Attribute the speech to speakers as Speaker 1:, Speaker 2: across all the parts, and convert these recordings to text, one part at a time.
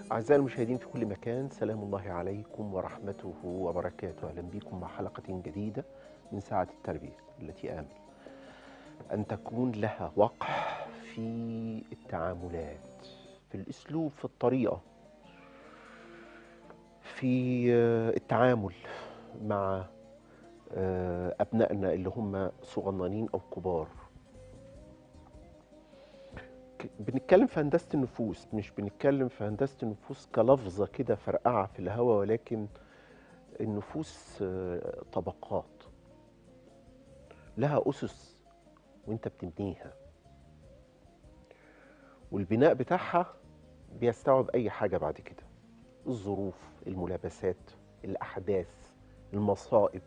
Speaker 1: أعزائي المشاهدين في كل مكان سلام الله عليكم ورحمته وبركاته أهلا بكم مع حلقة جديدة من ساعة التربية التي آمل أن تكون لها وقع في التعاملات في الأسلوب في الطريقة في التعامل مع أبنائنا اللي هم صغننين أو كبار بنتكلم في هندسه النفوس مش بنتكلم في هندسه النفوس كلفظه كده فرقعه في الهواء ولكن النفوس طبقات لها اسس وانت بتبنيها والبناء بتاعها بيستوعب اي حاجه بعد كده الظروف الملابسات الاحداث المصائب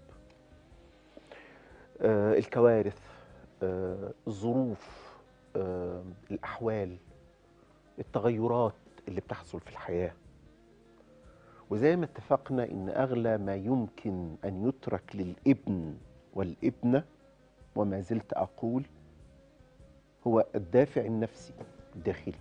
Speaker 1: آه الكوارث آه الظروف آه، الأحوال التغيرات اللي بتحصل في الحياة وزي ما اتفقنا إن أغلى ما يمكن أن يترك للابن والابنة وما زلت أقول هو الدافع النفسي الداخلي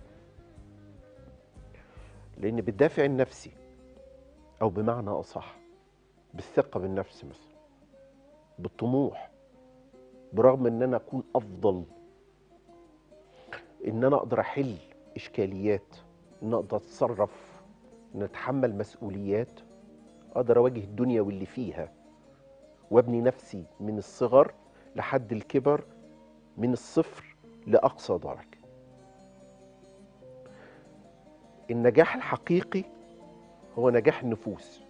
Speaker 1: لأن بالدافع النفسي أو بمعنى أصح بالثقة بالنفس مثلا بالطموح برغم ان انا اكون افضل ان انا اقدر احل اشكاليات ان اقدر اتصرف ان اتحمل مسؤوليات اقدر اواجه الدنيا واللي فيها وابني نفسي من الصغر لحد الكبر من الصفر لاقصى درجه النجاح الحقيقي هو نجاح النفوس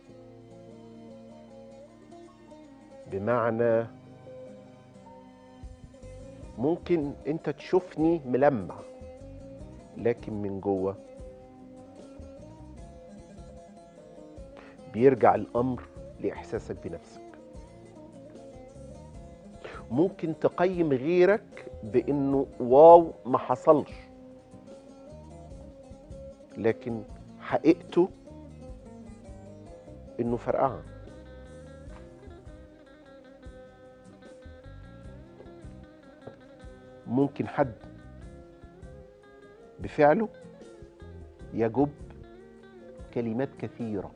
Speaker 1: بمعنى ممكن انت تشوفني ملمع لكن من جوه بيرجع الامر لاحساسك بنفسك ممكن تقيم غيرك بانه واو ما حصلش لكن حقيقته انه فرقعه ممكن حد بفعله يجب كلمات كثيرة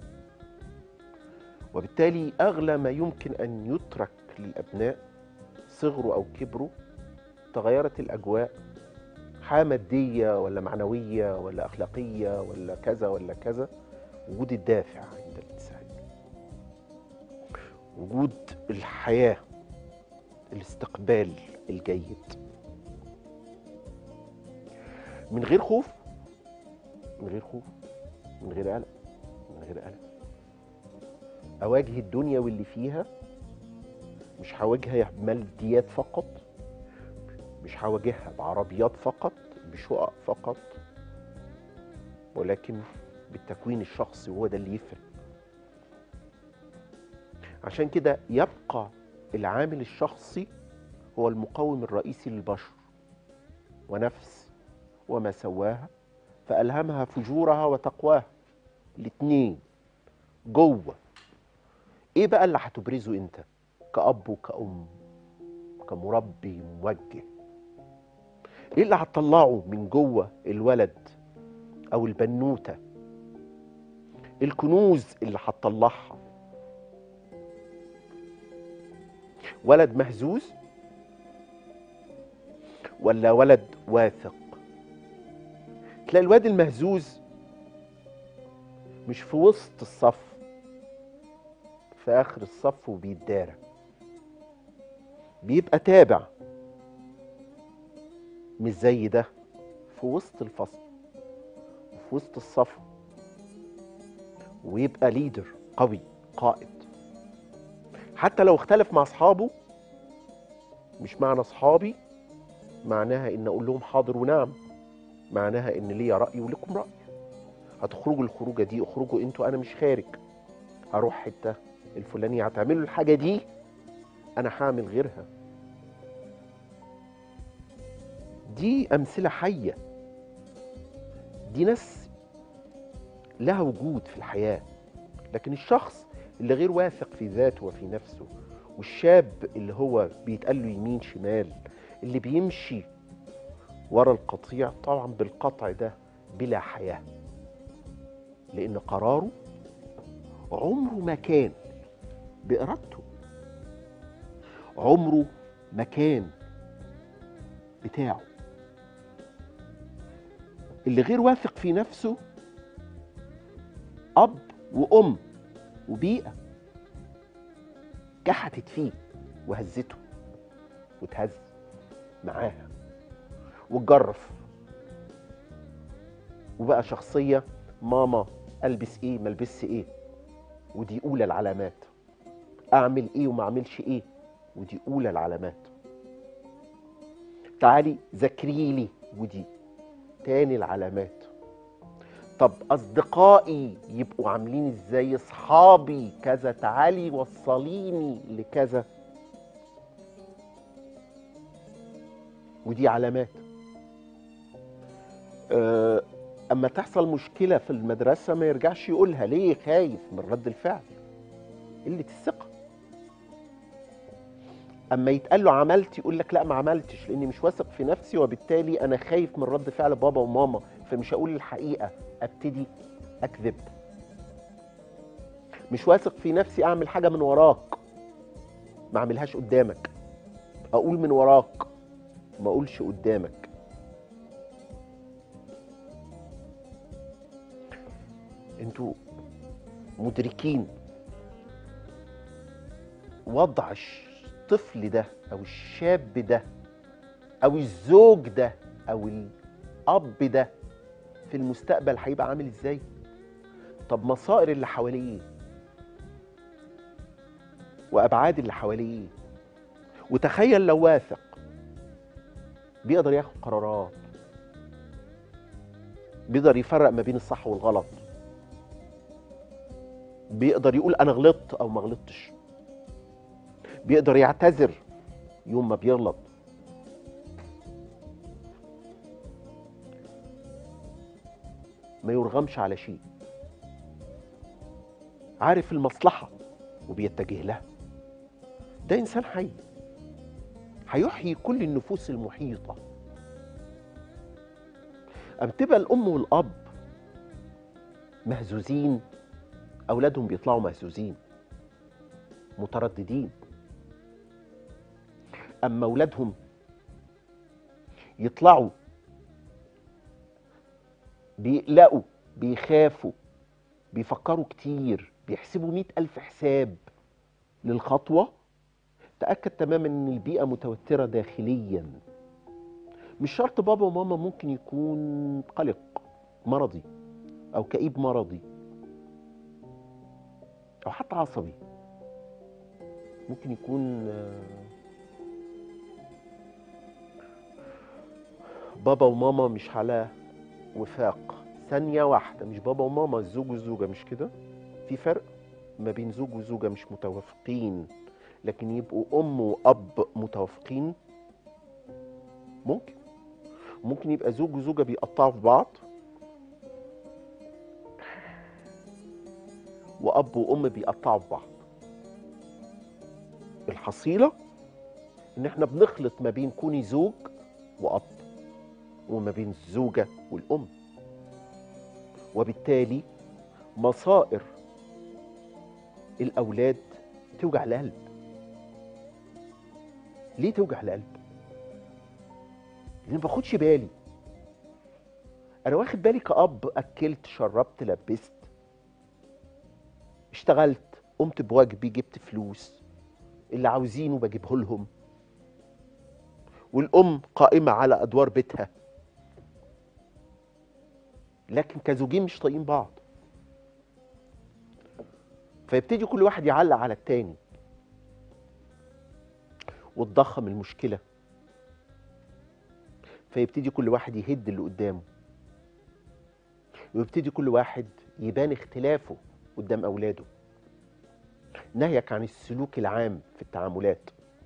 Speaker 1: وبالتالي أغلى ما يمكن أن يترك للأبناء صغروا أو كبروا تغيرت الأجواء حياة مادية ولا معنوية ولا أخلاقية ولا كذا ولا كذا وجود الدافع عند الإنسان وجود الحياة الاستقبال الجيد من غير خوف من غير خوف من غير قلق من غير قلق اواجه الدنيا واللي فيها مش هواجهها بماديات فقط مش هواجهها بعربيات فقط بشقق فقط ولكن بالتكوين الشخصي وهو ده اللي يفرق عشان كده يبقى العامل الشخصي هو المقوم الرئيسي للبشر ونفس وما سواها فألهمها فجورها وتقواها الاتنين جوه ايه بقى اللي هتبرزه انت كأب وكأم كمربي موجه ايه اللي هتطلعه من جوه الولد او البنوتة الكنوز اللي هتطلعها ولد مهزوز ولا ولد واثق تلاقي الواد المهزوز مش في وسط الصف في اخر الصف وبيتدارى بيبقى تابع مش زي ده في وسط الفصل وفي وسط الصف ويبقى ليدر قوي قائد حتى لو اختلف مع اصحابه مش معنى اصحابي معناها ان اقول لهم حاضر ونعم معناها ان ليا راي ولكم راي هتخرجوا الخروجه دي اخرجوا انتوا انا مش خارج هروح حته الفلانيه هتعملوا الحاجه دي انا هعمل غيرها دي امثله حيه دي ناس لها وجود في الحياه لكن الشخص اللي غير واثق في ذاته وفي نفسه والشاب اللي هو بيتقال له يمين شمال اللي بيمشي ورا القطيع طبعا بالقطع ده بلا حياة لان قراره عمره ما كان بارادته عمره ما كان بتاعه اللي غير واثق في نفسه اب وام وبيئه كحتت فيه وهزته وتهز معاها واتجرف وبقى شخصيه ماما البس ايه ما البسش ايه ودي اولى العلامات اعمل ايه وما اعملش ايه ودي اولى العلامات تعالي ذاكري لي ودي تاني العلامات طب اصدقائي يبقوا عاملين ازاي اصحابي كذا تعالي وصليني لكذا ودي علامات أه اما تحصل مشكله في المدرسه ما يرجعش يقولها ليه خايف من رد الفعل قله الثقه اما يتقال له عملت يقول لك لا ما عملتش لاني مش واثق في نفسي وبالتالي انا خايف من رد فعل بابا وماما فمش هقول الحقيقه ابتدي اكذب مش واثق في نفسي اعمل حاجه من وراك ما اعملهاش قدامك اقول من وراك ما اقولش قدامك انتوا مدركين وضع الطفل ده او الشاب ده او الزوج ده او الاب ده في المستقبل هيبقى عامل ازاي طب مصائر اللي حواليه وابعاد اللي حواليه وتخيل لو واثق بيقدر ياخد قرارات بيقدر يفرق ما بين الصح والغلط بيقدر يقول انا غلطت او ما غلطتش بيقدر يعتذر يوم ما بيغلط ما يرغمش على شيء عارف المصلحة وبيتجه لها ده إنسان حي هيحيي كل النفوس المحيطة أم تبقى الأم والأب مهزوزين أولادهم بيطلعوا مهزوزين مترددين أما أولادهم يطلعوا بيقلقوا بيخافوا بيفكروا كتير بيحسبوا مئة ألف حساب للخطوة تأكد تماما أن البيئة متوترة داخليا مش شرط بابا وماما ممكن يكون قلق مرضي أو كئيب مرضي أو حتى عصبي ممكن يكون بابا وماما مش على وفاق ثانية واحدة مش بابا وماما الزوج والزوجة مش كده في فرق ما بين زوج وزوجة مش متوافقين لكن يبقوا أم وأب متوافقين ممكن ممكن يبقى زوج وزوجة بيقطعوا في بعض وأب وأم بيقطعوا في بعض الحصيلة إن إحنا بنخلط ما بين كوني زوج وأب وما بين الزوجة والأم وبالتالي مصائر الأولاد توجع القلب ليه توجع القلب؟ لأن ما باخدش بالي أنا واخد بالي كأب أكلت شربت لبست اشتغلت قمت بواجبي جبت فلوس اللي عاوزينه بجيبه لهم والأم قائمة على أدوار بيتها لكن كزوجين مش طايقين بعض فيبتدي كل واحد يعلق على التاني وتضخم المشكله فيبتدي كل واحد يهد اللي قدامه ويبتدي كل واحد يبان اختلافه قدام اولاده نهيك عن السلوك العام في التعاملات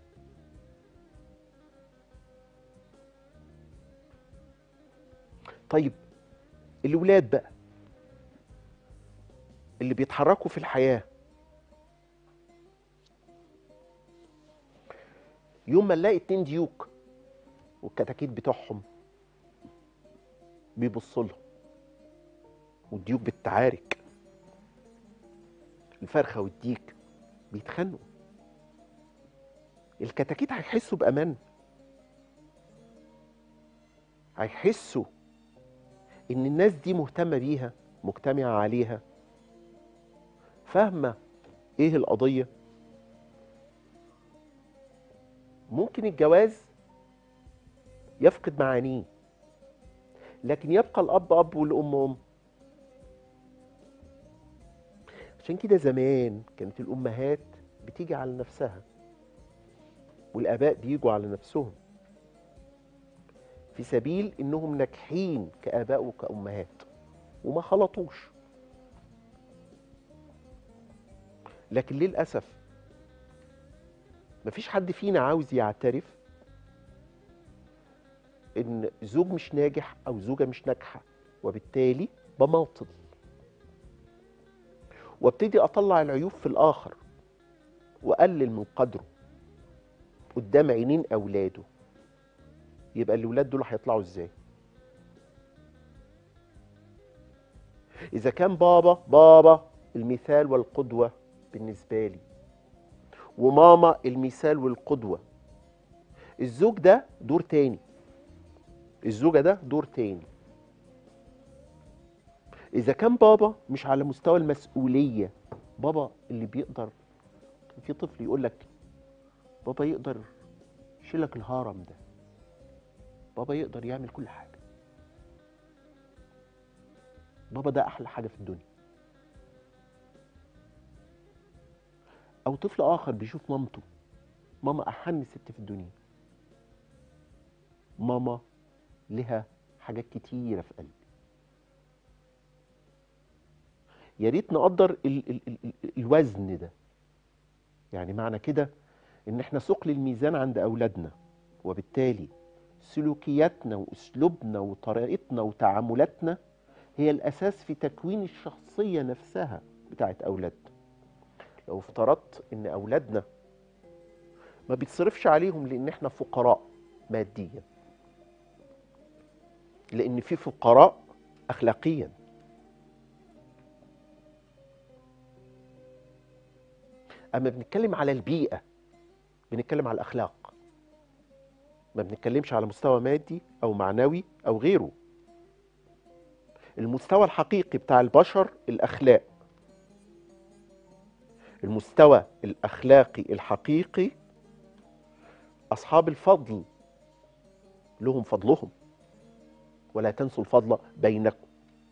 Speaker 1: طيب الولاد بقى اللي بيتحركوا في الحياة يوم ما نلاقي اتنين ديوك والكتاكيت بتوعهم بيبصوا لهم والديوك بتعارك الفرخه والديك بيتخانقوا الكتاكيت هيحسوا بامان هيحسوا ان الناس دي مهتمه بيها مجتمعه عليها فاهمه ايه القضيه ممكن الجواز يفقد معانيه لكن يبقى الاب اب والام ام عشان كده زمان كانت الامهات بتيجي على نفسها والاباء بيجوا على نفسهم في سبيل انهم ناجحين كاباء وكامهات وما خلطوش لكن للاسف مفيش حد فينا عاوز يعترف ان زوج مش ناجح او زوجه مش ناجحه وبالتالي بماطل وابتدي اطلع العيوب في الاخر واقلل من قدره قدام عينين اولاده يبقى الاولاد دول هيطلعوا ازاي اذا كان بابا بابا المثال والقدوه بالنسبه لي وماما المثال والقدوه الزوج ده دور تاني الزوجه ده دور تاني اذا كان بابا مش على مستوى المسؤوليه بابا اللي بيقدر في طفل يقول لك بابا يقدر يشيلك الهرم ده بابا يقدر يعمل كل حاجه بابا ده احلى حاجه في الدنيا او طفل اخر بيشوف مامته ماما احن ست في الدنيا ماما لها حاجات كتيره في قلبي يا ريت نقدر ال ال ال ال الوزن ده يعني معنى كده ان احنا ثقل الميزان عند اولادنا وبالتالي سلوكياتنا واسلوبنا وطريقتنا وتعاملاتنا هي الاساس في تكوين الشخصيه نفسها بتاعت اولادنا لو افترضت ان اولادنا ما بيتصرفش عليهم لان احنا فقراء ماديا لان في فقراء اخلاقيا اما بنتكلم على البيئه بنتكلم على الاخلاق ما بنتكلمش على مستوى مادي او معنوي او غيره المستوى الحقيقي بتاع البشر الاخلاق المستوى الاخلاقي الحقيقي اصحاب الفضل لهم فضلهم ولا تنسوا الفضل بينكم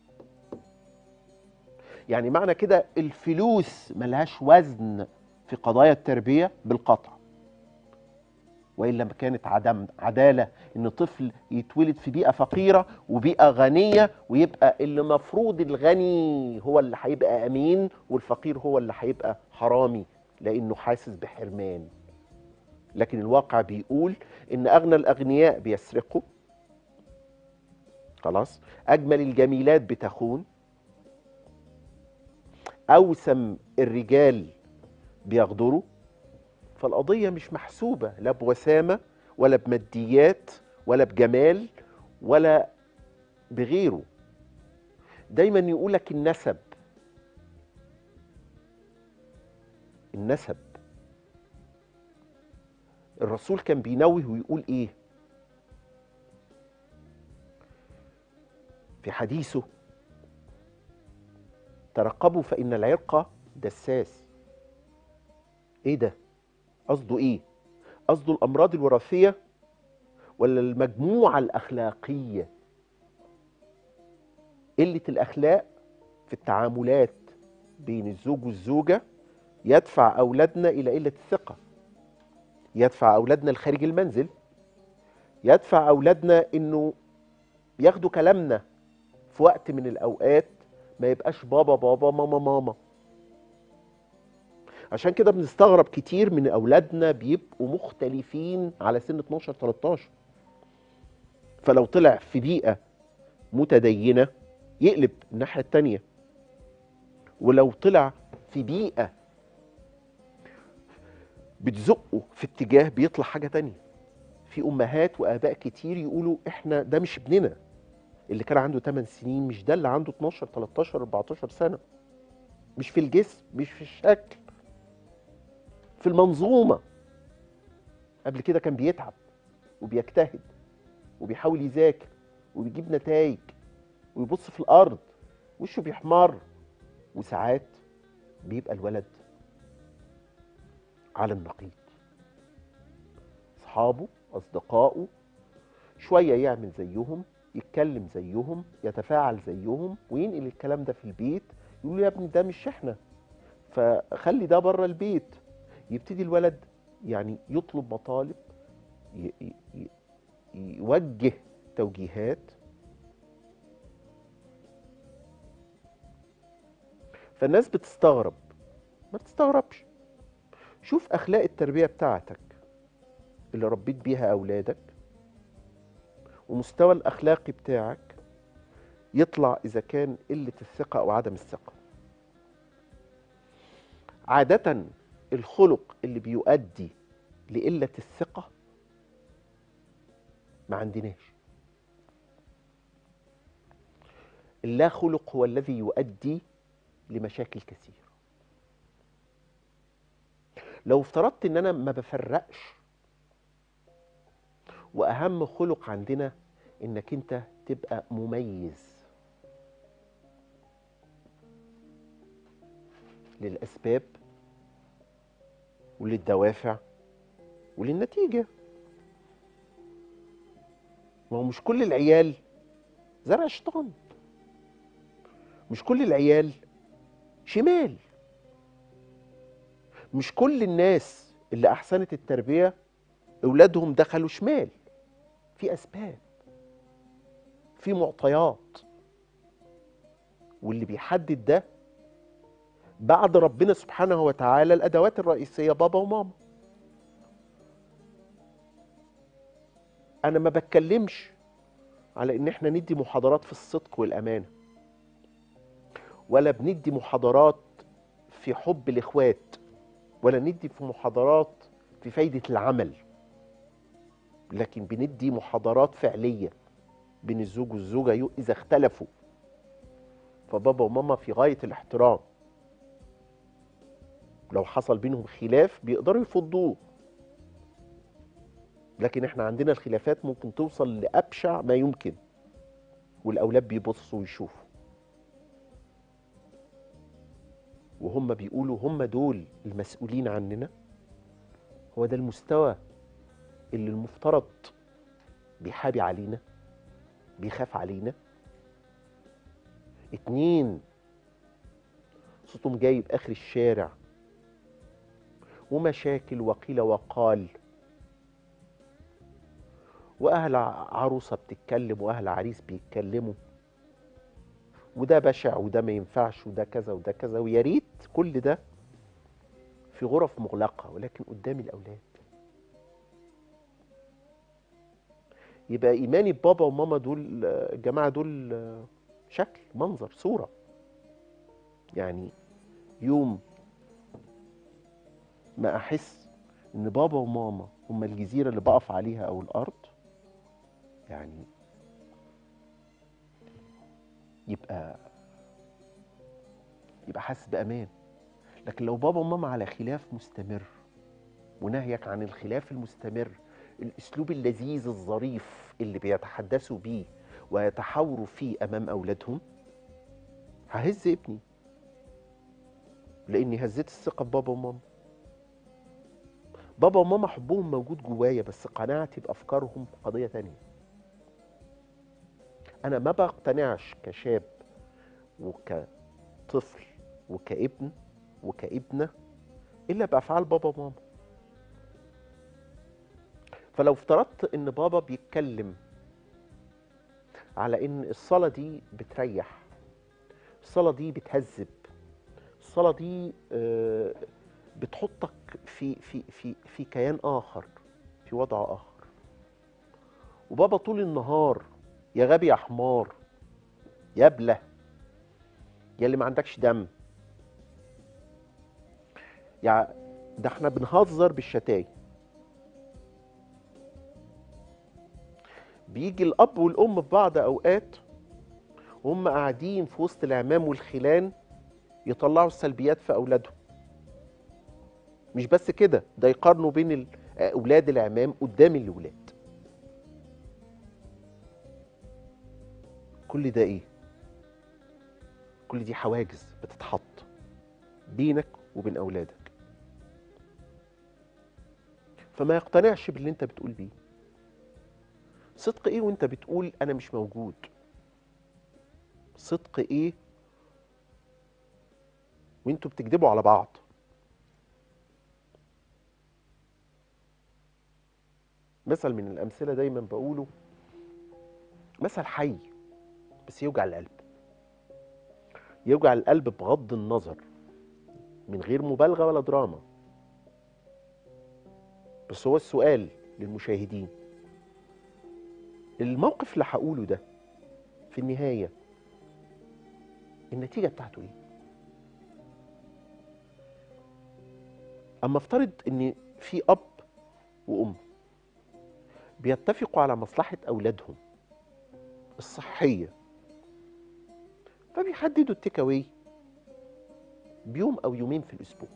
Speaker 1: يعني معنى كده الفلوس ملهاش وزن في قضايا التربية بالقطع وإلا ما كانت عدم عدالة إن طفل يتولد في بيئة فقيرة وبيئة غنية ويبقى اللي مفروض الغني هو اللي هيبقى أمين والفقير هو اللي هيبقى حرامي لأنه حاسس بحرمان لكن الواقع بيقول إن أغنى الأغنياء بيسرقوا خلاص أجمل الجميلات بتخون أوسم الرجال بيغدروا فالقضية مش محسوبة لا بوسامة ولا بماديات ولا بجمال ولا بغيره دايما يقولك النسب النسب الرسول كان بينوه ويقول ايه في حديثه ترقبوا فإن العرق دساس ايه ده قصده ايه قصده الامراض الوراثيه ولا المجموعه الاخلاقيه قله الاخلاق في التعاملات بين الزوج والزوجه يدفع اولادنا الى قله الثقه يدفع اولادنا لخارج المنزل يدفع اولادنا انه ياخدوا كلامنا في وقت من الاوقات ما يبقاش بابا بابا ماما ماما عشان كده بنستغرب كتير من اولادنا بيبقوا مختلفين على سن 12 13 فلو طلع في بيئه متدينه يقلب الناحيه التانيه ولو طلع في بيئه بتزقه في اتجاه بيطلع حاجه تانيه في امهات واباء كتير يقولوا احنا ده مش ابننا اللي كان عنده 8 سنين مش ده اللي عنده 12 13 14 سنه مش في الجسم مش في الشكل في المنظومة قبل كده كان بيتعب وبيجتهد وبيحاول يذاكر وبيجيب نتائج ويبص في الأرض وشه بيحمر وساعات بيبقى الولد على النقيض أصحابه أصدقائه شوية يعمل زيهم يتكلم زيهم يتفاعل زيهم وينقل الكلام ده في البيت يقول له يا ابني ده مش احنا فخلي ده بره البيت يبتدي الولد يعني يطلب مطالب ي- ي- ي- يوجه توجيهات فالناس بتستغرب ما تستغربش شوف اخلاق التربيه بتاعتك اللي ربيت بيها اولادك ومستوى الاخلاقي بتاعك يطلع اذا كان قله الثقه او عدم الثقه عاده الخلق اللي بيؤدي لقله الثقه ما عندناش اللا خلق هو الذي يؤدي لمشاكل كثيره لو افترضت ان انا ما بفرقش واهم خلق عندنا انك انت تبقى مميز للاسباب وللدوافع وللنتيجه ما هو مش كل العيال زرع شيطان مش كل العيال شمال مش كل الناس اللي احسنت التربيه اولادهم دخلوا شمال في اسباب في معطيات واللي بيحدد ده بعد ربنا سبحانه وتعالى الادوات الرئيسيه بابا وماما انا ما بتكلمش على ان احنا ندي محاضرات في الصدق والامانه ولا بندي محاضرات في حب الاخوات ولا ندي في محاضرات في فايده العمل لكن بندي محاضرات فعليه بين الزوج والزوجه يو- اذا اختلفوا فبابا وماما في غايه الاحترام لو حصل بينهم خلاف بيقدروا يفضوه لكن احنا عندنا الخلافات ممكن توصل لابشع ما يمكن والاولاد بيبصوا ويشوفوا وهم بيقولوا هم دول المسؤولين عننا هو ده المستوى اللي المفترض بيحابي علينا بيخاف علينا اتنين صوتهم جايب اخر الشارع ومشاكل وقيل وقال واهل ع- عروسه بتتكلم واهل عريس بيتكلموا وده بشع وده ما ينفعش وده كذا وده كذا ويا ريت كل ده في غرف مغلقه ولكن قدام الاولاد يبقى ايماني ببابا وماما دول آه، الجماعه دول آه، شكل منظر صوره يعني يوم ما احس ان بابا وماما هم الجزيره اللي بقف عليها او الارض يعني يبقى يبقى حاسس بامان لكن لو بابا وماما على خلاف مستمر ونهيك عن الخلاف المستمر الاسلوب اللذيذ الظريف اللي بيتحدثوا بيه ويتحاوروا فيه امام اولادهم ههز ابني لاني هزيت الثقه ببابا وماما بابا وماما حبهم موجود جوايا بس قناعتي بافكارهم قضيه تانية انا ما بقتنعش كشاب وكطفل وكابن وكابنه الا بافعال بابا وماما فلو افترضت ان بابا بيتكلم على ان الصلاه دي بتريح الصلاه دي بتهذب الصلاه دي آه، بتحطك في في في في كيان اخر في وضع اخر وبابا طول النهار يا غبي يا حمار يا بله يا اللي ما عندكش دم يا ده احنا بنهزر بالشتايم بيجي الاب والام في بعض اوقات وهم قاعدين في وسط العمام والخلان يطلعوا السلبيات في اولادهم مش بس كده ده يقارنوا بين ال- اولاد العمام قدام الاولاد كل ده ايه كل دي حواجز بتتحط بينك وبين اولادك فما يقتنعش باللي انت بتقول بيه صدق ايه وانت بتقول انا مش موجود صدق ايه وانتوا بتكذبوا على بعض مثل من الامثله دايما بقوله مثل حي بس يوجع القلب يوجع القلب بغض النظر من غير مبالغه ولا دراما بس هو السؤال للمشاهدين الموقف اللي هقوله ده في النهايه النتيجه بتاعته ايه اما افترض ان في اب وام بيتفقوا على مصلحه اولادهم الصحيه فبيحددوا التيك اواي بيوم او يومين في الاسبوع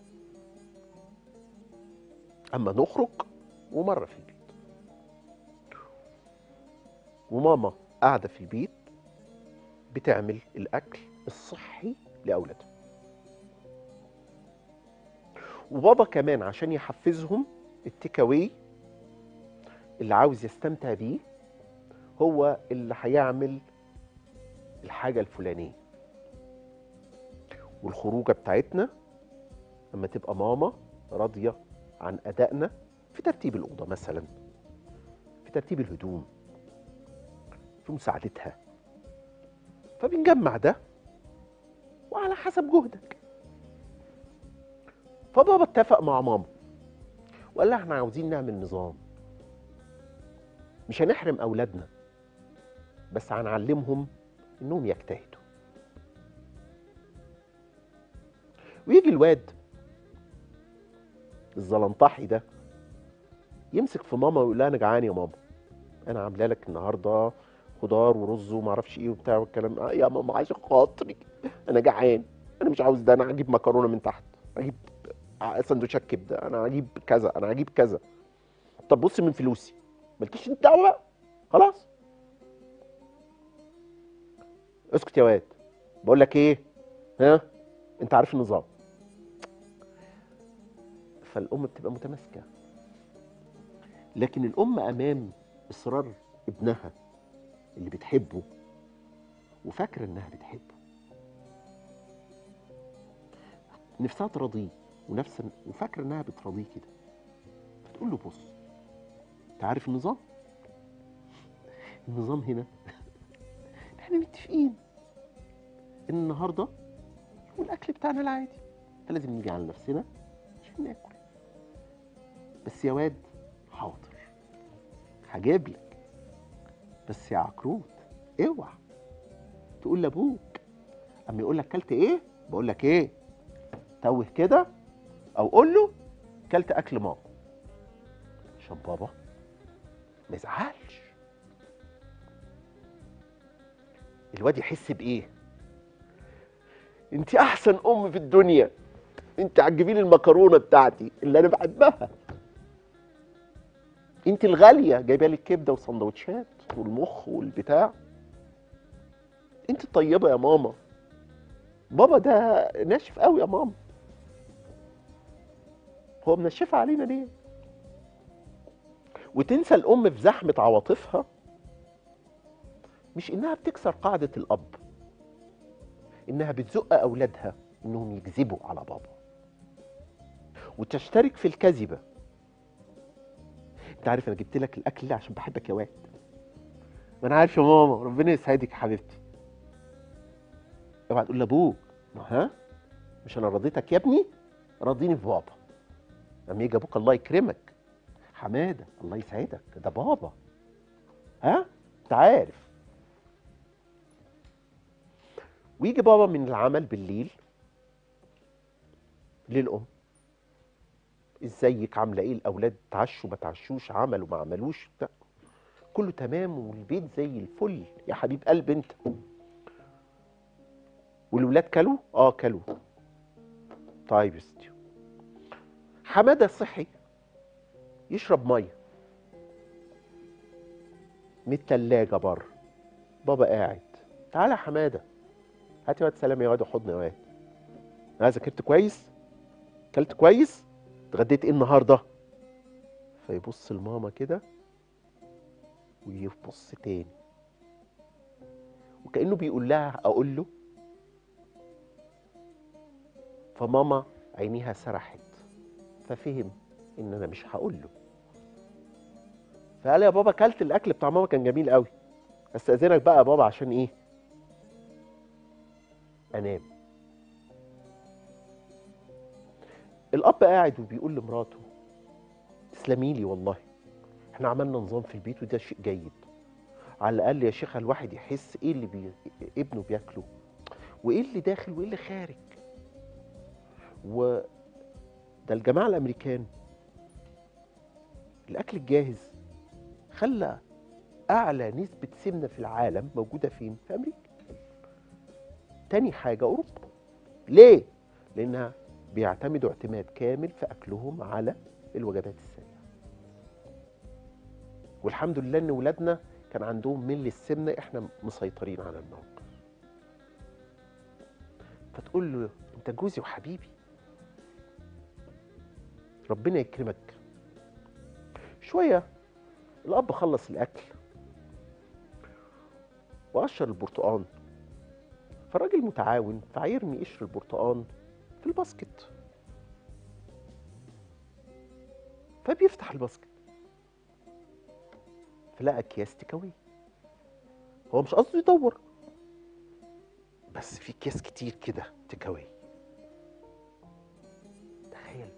Speaker 1: اما نخرج ومره في البيت وماما قاعده في البيت بتعمل الاكل الصحي لاولادها وبابا كمان عشان يحفزهم التيك اواي اللي عاوز يستمتع بيه هو اللي هيعمل الحاجه الفلانيه والخروجه بتاعتنا لما تبقى ماما راضيه عن ادائنا في ترتيب الاوضه مثلا في ترتيب الهدوم في مساعدتها فبنجمع ده وعلى حسب جهدك فبابا اتفق مع ماما وقال لها احنا عاوزين نعمل نظام مش هنحرم اولادنا بس هنعلمهم انهم يجتهدوا ويجي الواد الزلنطحي ده يمسك في ماما ويقول لها انا جعان يا ماما انا عامله لك النهارده خضار ورز وما اعرفش ايه وبتاع والكلام آه يا ماما عايشه خاطري انا جعان انا مش عاوز ده انا هجيب مكرونه من تحت هجيب ع- سندوتشات كبده انا هجيب كذا انا هجيب كذا طب بص من فلوسي مالكيش انت دعوه بقى خلاص اسكت يا واد بقول لك ايه ها انت عارف النظام فالام بتبقى متماسكه لكن الام امام اصرار ابنها اللي بتحبه وفاكره انها بتحبه نفسها تراضيه ونفس وفاكره انها بتراضيه كده فتقول له بص انت عارف النظام النظام هنا احنا متفقين ان النهارده هو الاكل بتاعنا العادي فلازم نيجي على نفسنا عشان ناكل بس يا واد حاضر هجيب لك بس يا عكروت اوعى تقول لابوك اما يقول لك كلت ايه بقول لك ايه توه كده او قول له كلت اكل ماما عشان بابا ما يزعلش الواد يحس بايه انت احسن ام في الدنيا انت هتجيبي لي المكرونه بتاعتي اللي انا بحبها انت الغاليه جايبه لي الكبده والسندوتشات والمخ والبتاع انت طيبه يا ماما بابا ده ناشف قوي يا ماما هو منشفها علينا ليه وتنسى الام في زحمه عواطفها مش انها بتكسر قاعده الاب انها بتزق اولادها انهم يكذبوا على بابا وتشترك في الكذبه انت عارف انا جبت لك الاكل ده عشان بحبك يا واد ما انا عارف يا ماما ربنا يسعدك يا حبيبتي اوعى تقول لابوك ما ها مش انا رضيتك يا ابني راضيني في بابا لما يجي ابوك الله يكرمك حماده الله يسعدك ده بابا ها انت عارف ويجي بابا من العمل بالليل للام ازيك عامله ايه الاولاد تعشوا ما تعشوش عملوا ما عملوش لا كله تمام والبيت زي الفل يا حبيب قلب انت والولاد كلوا اه كلوا طيب يا ستي حماده صحي يشرب ميه من التلاجة بره بابا قاعد تعالى يا حماده هات يا واد سلام يا واد وحضن يا واد ها ذاكرت كويس اكلت كويس اتغديت ايه النهارده فيبص لماما كده ويبص تاني وكأنه بيقول لها أقول له فماما عينيها سرحت ففهم إن أنا مش هقول له فقال يا بابا كلت الأكل بتاع ماما كان جميل قوي استأذنك بقى يا بابا عشان إيه أنام الأب قاعد وبيقول لمراته تسلمي لي والله احنا عملنا نظام في البيت وده شيء جيد على الاقل يا شيخه الواحد يحس ايه اللي بي... ابنه بياكله وايه اللي داخل وايه اللي خارج و ده الجماعه الامريكان الاكل الجاهز خلى اعلى نسبه سمنه في العالم موجوده فين في امريكا تاني حاجه اوروبا ليه لانها بيعتمدوا اعتماد كامل في اكلهم على الوجبات السريعه والحمد لله ان ولادنا كان عندهم مل السمنه احنا مسيطرين على الموقف فتقول له انت جوزي وحبيبي ربنا يكرمك شويه الاب خلص الاكل وقشر البرتقان فالراجل متعاون فهيرمي قشر البرتقان في الباسكت فبيفتح الباسكت فلقى اكياس تكاوي هو مش قصده يدور بس في اكياس كتير كده تكاوي تخيل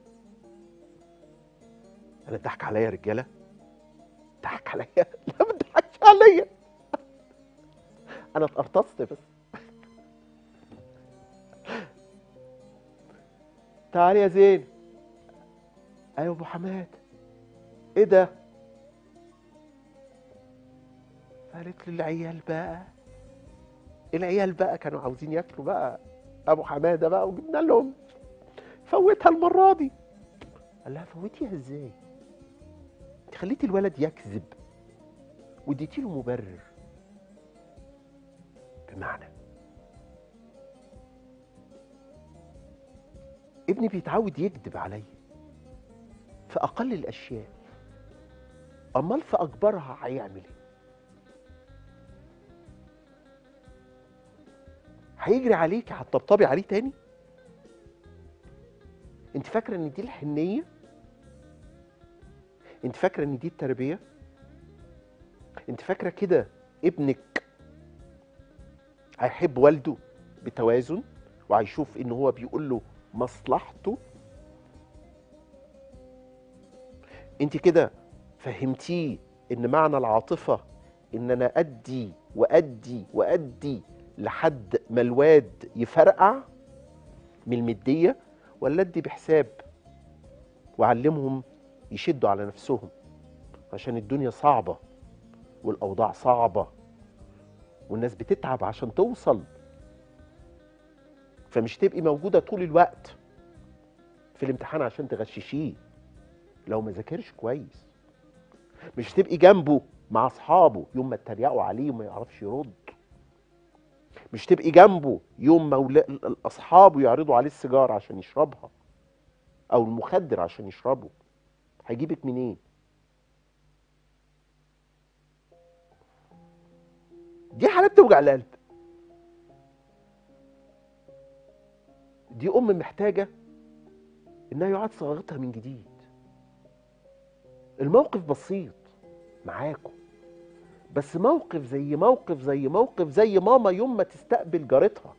Speaker 1: انا ضحك عليا يا رجاله ضحك عليا لا ما تضحكش عليا انا اتقرطصت بس تعال يا زين ايوه ابو حماد ايه ده قالت له العيال بقى العيال بقى كانوا عاوزين ياكلوا بقى ابو حماده بقى وجبنا لهم فوتها المره دي قال لها فوتيها ازاي انت خليتي الولد يكذب واديتي له مبرر بمعنى ابني بيتعود يكذب عليا في اقل الاشياء امال في اكبرها هيعمل ايه هيجري عليك هتطبطبي عليه تاني انت فاكره ان دي الحنيه انت فاكره ان دي التربيه انت فاكره كده ابنك هيحب والده بتوازن وهيشوف ان هو بيقول له مصلحته انت كده فهمتيه ان معنى العاطفه ان انا ادي وادي وادي لحد ما الواد يفرقع من المديه ولا ادي بحساب واعلمهم يشدوا على نفسهم عشان الدنيا صعبه والاوضاع صعبه والناس بتتعب عشان توصل فمش تبقي موجوده طول الوقت في الامتحان عشان تغششيه لو ما ذاكرش كويس مش تبقي جنبه مع اصحابه يوم ما اتريقوا عليه وما يعرفش يرد مش تبقي جنبه يوم ما ولا- اصحابه يعرضوا عليه السيجاره عشان يشربها او المخدر عشان يشربه هيجيبك منين دي حالات توجع القلب دي ام محتاجه انها يعاد صياغتها من جديد الموقف بسيط معاكم بس موقف زي موقف زي موقف زي ماما يوم ما تستقبل جارتها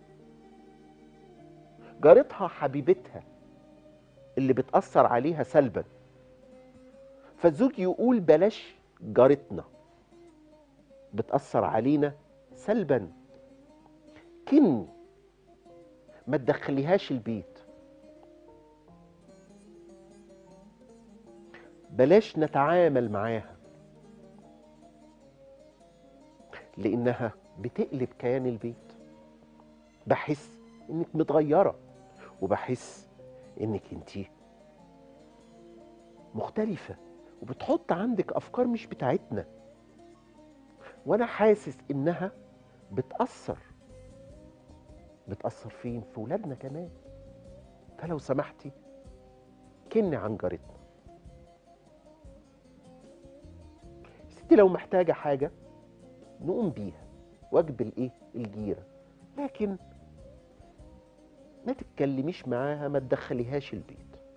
Speaker 1: جارتها حبيبتها اللي بتأثر عليها سلبا فالزوج يقول بلاش جارتنا بتأثر علينا سلبا كن ما تدخليهاش البيت بلاش نتعامل معاها لانها بتقلب كيان البيت بحس انك متغيره وبحس انك انتي مختلفة وبتحط عندك افكار مش بتاعتنا وانا حاسس انها بتأثر بتأثر فين في ولادنا كمان فلو سمحتي كني عن جارتنا ستي لو محتاجة حاجة نقوم بيها واجب الايه الجيرة لكن ما تتكلميش معاها ما تدخليهاش البيت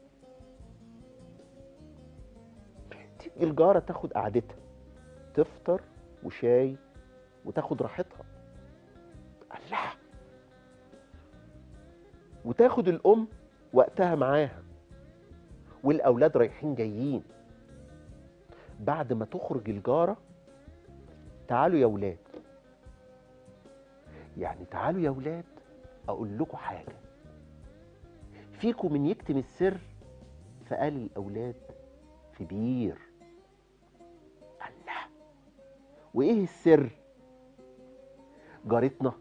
Speaker 1: تيجي الجارة تاخد قعدتها تفطر وشاي وتاخد راحتها الله وتاخد الأم وقتها معاها والأولاد رايحين جايين بعد ما تخرج الجارة تعالوا يا ولاد يعني تعالوا يا ولاد أقول لكم حاجة فيكم من يكتم السر فقال الأولاد في بير الله وإيه السر جارتنا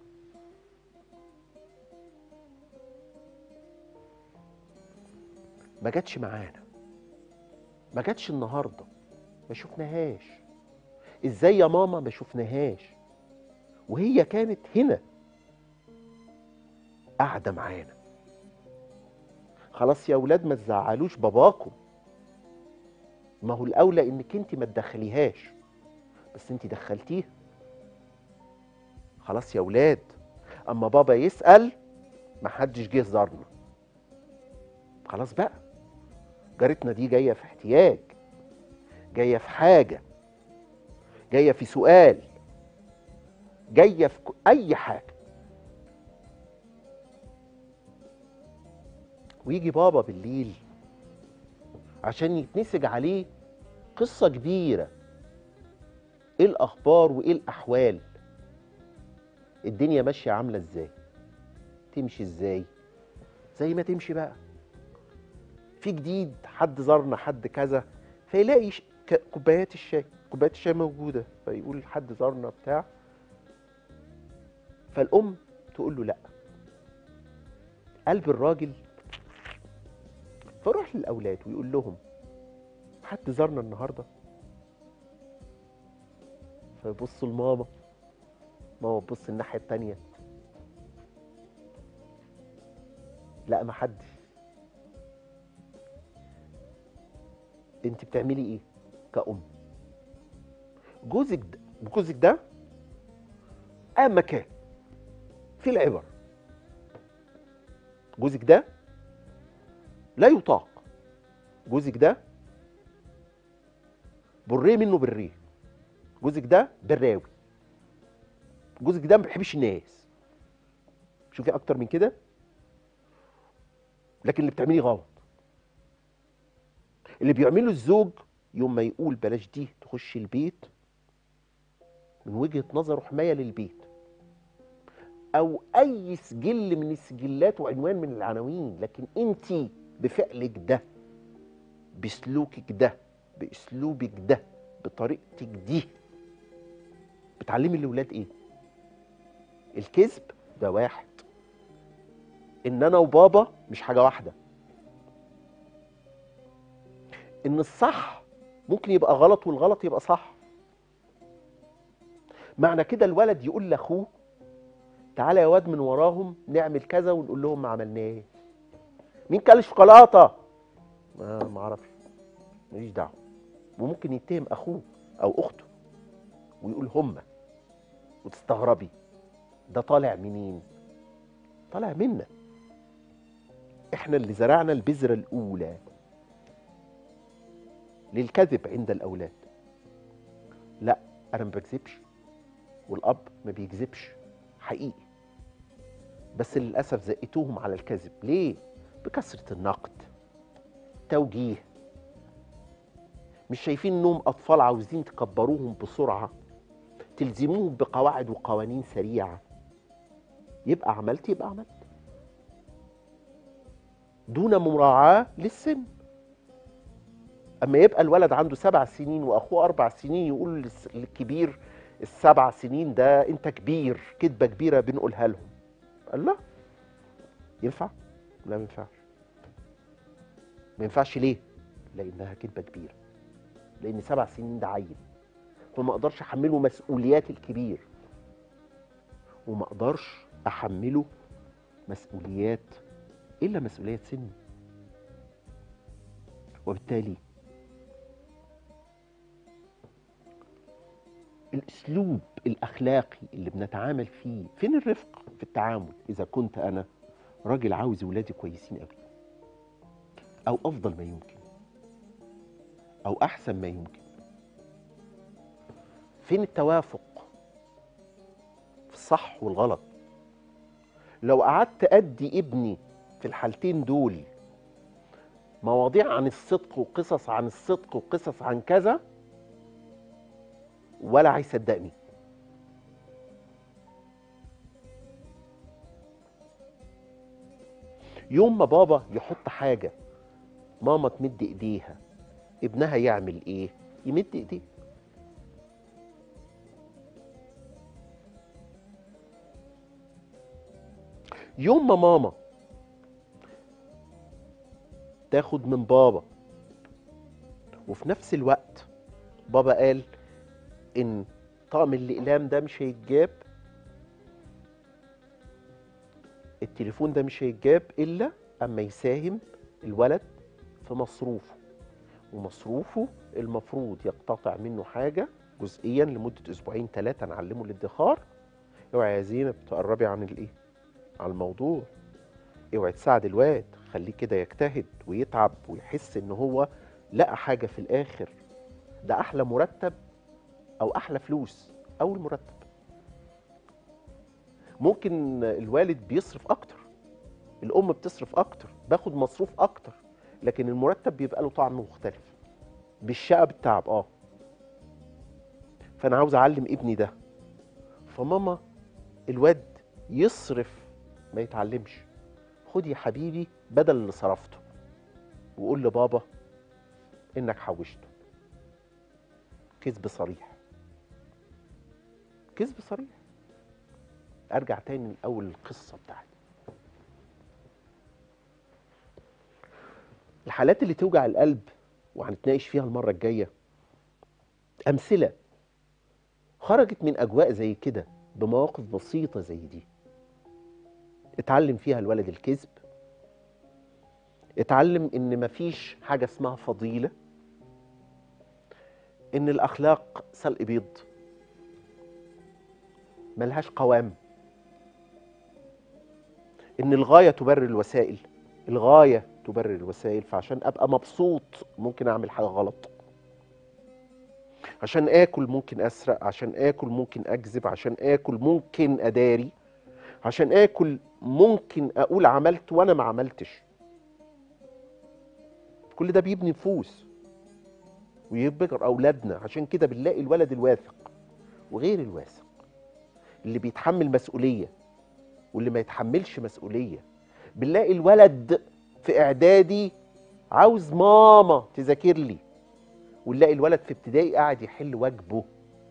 Speaker 1: ما جاتش معانا ما جاتش النهارده ما شفناهاش ازاي يا ماما ما شفناهاش وهي كانت هنا قاعده معانا خلاص يا ولاد ما تزعلوش باباكم ما هو الاولى انك انت ما تدخليهاش بس انت دخلتيها خلاص يا ولاد اما بابا يسال ما حدش جه زارنا خلاص بقى جارتنا دي جايه في احتياج جايه في حاجه جايه في سؤال جايه في ك- اي حاجه ويجي بابا بالليل عشان يتنسج عليه قصه كبيره ايه الاخبار وايه الاحوال الدنيا ماشيه عامله ازاي تمشي ازاي زي ما تمشي بقى في جديد حد زارنا حد كذا فيلاقي ش- ك- كوبايات الشاي كوبايات الشاي موجوده فيقول حد زارنا بتاع فالام تقول له لا قلب الراجل فيروح للاولاد ويقول لهم حد زارنا النهارده فيبصوا لماما ماما تبص الناحيه التانيه لا ما حدش انت بتعملي ايه كأم جوزك ده جوزك ده قام مكان في العبر جوزك ده لا يطاق جوزك ده بريه منه بريه جوزك ده براوي جوزك ده ما بيحبش الناس شوفي اكتر من كده لكن اللي بتعمليه غلط اللي بيعمله الزوج يوم ما يقول بلاش دي تخش البيت من وجهة نظره حماية للبيت او اي سجل من السجلات وعنوان من العناوين لكن انت بفعلك ده بسلوكك ده باسلوبك ده بطريقتك دي بتعلمي الاولاد ايه الكذب ده واحد ان انا وبابا مش حاجه واحده ان الصح ممكن يبقى غلط والغلط يبقى صح معنى كده الولد يقول لاخوه تعالى يا واد من وراهم نعمل كذا ونقول لهم ما عملناش مين كل الشوكولاته ما ما اعرفش ماليش دعوه وممكن يتهم اخوه او اخته ويقول هما وتستغربي ده طالع منين طالع منا احنا اللي زرعنا البذره الاولى للكذب عند الاولاد لا انا ما بكذبش والاب ما بيكذبش حقيقي بس للاسف زقتوهم على الكذب ليه بكثره النقد توجيه مش شايفين انهم اطفال عاوزين تكبروهم بسرعه تلزموهم بقواعد وقوانين سريعه يبقى عملت يبقى عملت دون مراعاه للسن اما يبقى الولد عنده سبع سنين واخوه اربع سنين يقول للس- للكبير السبع سنين ده انت كبير كذبه كبيره بنقولها لهم الله ينفع لا ما ينفعش ما ينفعش ليه لانها كذبه كبيره لان سبع سنين ده عيل فما اقدرش احمله مسؤوليات الكبير وما اقدرش احمله مسؤوليات الا مسؤوليات سني وبالتالي الاسلوب الاخلاقي اللي بنتعامل فيه فين الرفق في التعامل اذا كنت انا راجل عاوز ولادي كويسين قوي او افضل ما يمكن او احسن ما يمكن فين التوافق في الصح والغلط لو قعدت ادي ابني في الحالتين دول مواضيع عن الصدق وقصص عن الصدق وقصص عن كذا ولا هيصدقني يوم ما بابا يحط حاجه ماما تمد ايديها ابنها يعمل ايه يمد ايديه يوم ما ماما تاخد من بابا وفي نفس الوقت بابا قال ان طقم الاقلام ده مش هيتجاب التليفون ده مش هيتجاب الا اما يساهم الولد في مصروفه ومصروفه المفروض يقتطع منه حاجه جزئيا لمده اسبوعين ثلاثه نعلمه الادخار اوعي يا زينب تقربي عن الايه على الموضوع اوعي تساعد الواد خليه كده يجتهد ويتعب ويحس ان هو لقى حاجه في الاخر ده احلى مرتب او احلى فلوس او المرتب ممكن الوالد بيصرف اكتر الام بتصرف اكتر باخد مصروف اكتر لكن المرتب بيبقى له طعم مختلف بالشقه بالتعب اه فانا عاوز اعلم ابني ده فماما الواد يصرف ما يتعلمش خد يا حبيبي بدل اللي صرفته وقول لبابا انك حوشته كذب صريح كذب صريح ارجع تاني لاول القصه بتاعتي الحالات اللي توجع القلب وهنتناقش فيها المره الجايه امثله خرجت من اجواء زي كده بمواقف بسيطه زي دي اتعلم فيها الولد الكذب اتعلم ان مفيش حاجه اسمها فضيله ان الاخلاق سلق بيض ملهاش قوام ان الغايه تبرر الوسائل الغايه تبرر الوسائل فعشان ابقى مبسوط ممكن اعمل حاجه غلط عشان اكل ممكن اسرق عشان اكل ممكن اكذب عشان اكل ممكن اداري عشان اكل ممكن اقول عملت وانا ما عملتش كل ده بيبني نفوس ويبقر اولادنا عشان كده بنلاقي الولد الواثق وغير الواثق اللي بيتحمل مسؤوليه واللي ما يتحملش مسؤوليه بنلاقي الولد في اعدادي عاوز ماما تذاكر لي ونلاقي الولد في ابتدائي قاعد يحل واجبه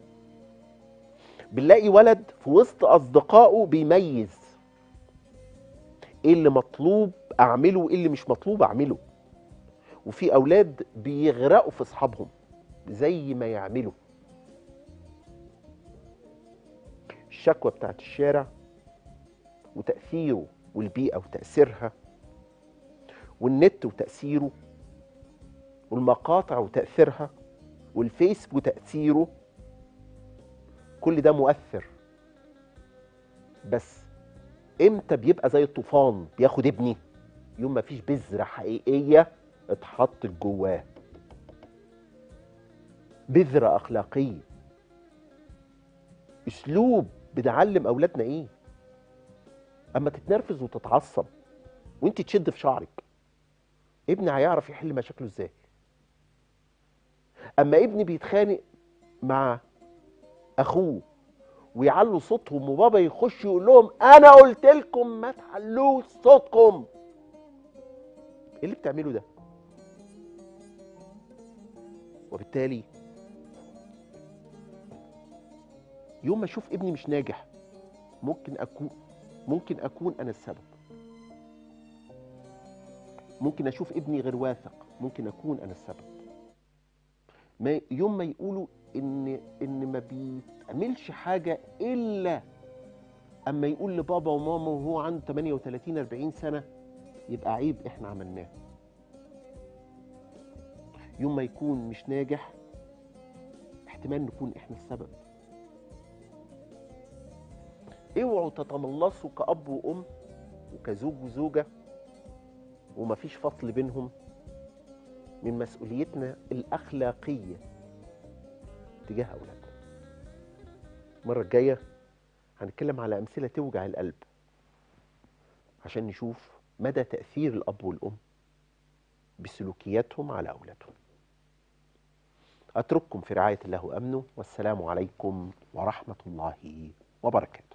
Speaker 1: بنلاقي ولد في وسط اصدقائه بيميز ايه اللي مطلوب اعمله وايه اللي مش مطلوب اعمله وفي اولاد بيغرقوا في اصحابهم زي ما يعملوا الشكوى بتاعت الشارع وتاثيره والبيئه وتاثيرها والنت وتاثيره والمقاطع وتاثيرها والفيس وتاثيره كل ده مؤثر بس امتى بيبقى زي الطوفان بياخد ابني يوم ما فيش بذره حقيقيه اتحطت جواه بذره اخلاقيه اسلوب بنعلم اولادنا ايه اما تتنرفز وتتعصب وانت تشد في شعرك ابني هيعرف يحل مشاكله ازاي اما ابني بيتخانق مع اخوه ويعلوا صوتهم وبابا يخش يقول لهم انا قلت لكم ما تعلوش صوتكم ايه اللي بتعمله ده وبالتالي يوم ما اشوف ابني مش ناجح ممكن اكون ممكن اكون انا السبب ممكن اشوف ابني غير واثق ممكن اكون انا السبب ما يوم ما يقولوا ان ان ما بيتعملش حاجه الا اما يقول لبابا وماما وهو عنده 38 40 سنه يبقى عيب احنا عملناه يوم ما يكون مش ناجح احتمال نكون احنا السبب اوعوا تتملصوا كأب وأم وكزوج وزوجة ومفيش فصل بينهم من مسؤوليتنا الأخلاقية تجاه أولادنا المرة الجاية هنتكلم على أمثلة توجع القلب عشان نشوف مدى تأثير الأب والأم بسلوكياتهم على أولادهم أترككم في رعاية الله وأمنه والسلام عليكم ورحمة الله وبركاته